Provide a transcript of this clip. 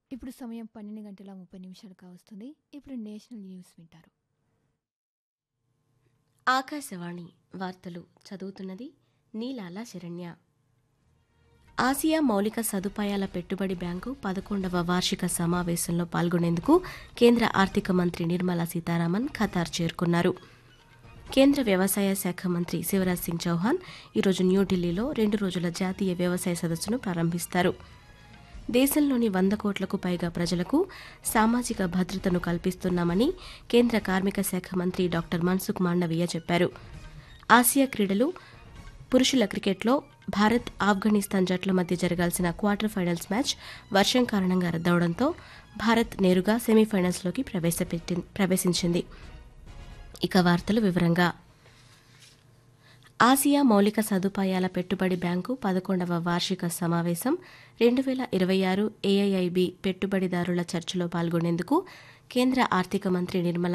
ఇప్పుడు సమయం పన్నెండు గంటల ముప్పై నిమిషాలు కావస్తుంది ఇప్పుడు నేషనల్ న్యూస్ వింటారు ఆకాశవాణి వార్తలు చదువుతున్నది నీలాల శరణ్య ఆసియా మౌలిక సదుపాయాల పెట్టుబడి బ్యాంకు పదకొండవ వార్షిక సమావేశంలో పాల్గొనేందుకు కేంద్ర ఆర్థిక మంత్రి నిర్మలా సీతారామన్ ఖతార్ చేరుకున్నారు కేంద్ర వ్యవసాయ శాఖ మంత్రి శివరాజ్ సింగ్ చౌహాన్ ఈరోజు న్యూఢిల్లీలో రెండు రోజుల జాతీయ వ్యవసాయ సదస్సును ప్రారంభిస్తారు దేశంలోని వంద కోట్లకు పైగా ప్రజలకు సామాజిక భద్రతను కల్పిస్తున్నామని కేంద్ర కార్మిక శాఖ మంత్రి డాక్టర్ మన్సుఖ్ మాండవీయ చెప్పారు ఆసియా క్రీడలు పురుషుల క్రికెట్లో భారత్ ఆఫ్ఘనిస్తాన్ జట్ల మధ్య జరగాల్సిన క్వార్టర్ ఫైనల్స్ మ్యాచ్ వర్షం కారణంగా రద్దవడంతో భారత్ నేరుగా సెమీఫైనల్స్లోకి ప్రవేశపెట్టి ప్రవేశించింది ఇక వార్తలు వివరంగా ఆసియా మౌలిక సదుపాయాల పెట్టుబడి బ్యాంకు పదకొండవ వార్షిక సమావేశం రెండు వేల ఇరవై ఆరు ఏఐఐబి పెట్టుబడిదారుల చర్చలో పాల్గొనేందుకు కేంద్ర ఆర్థిక మంత్రి నిర్మలా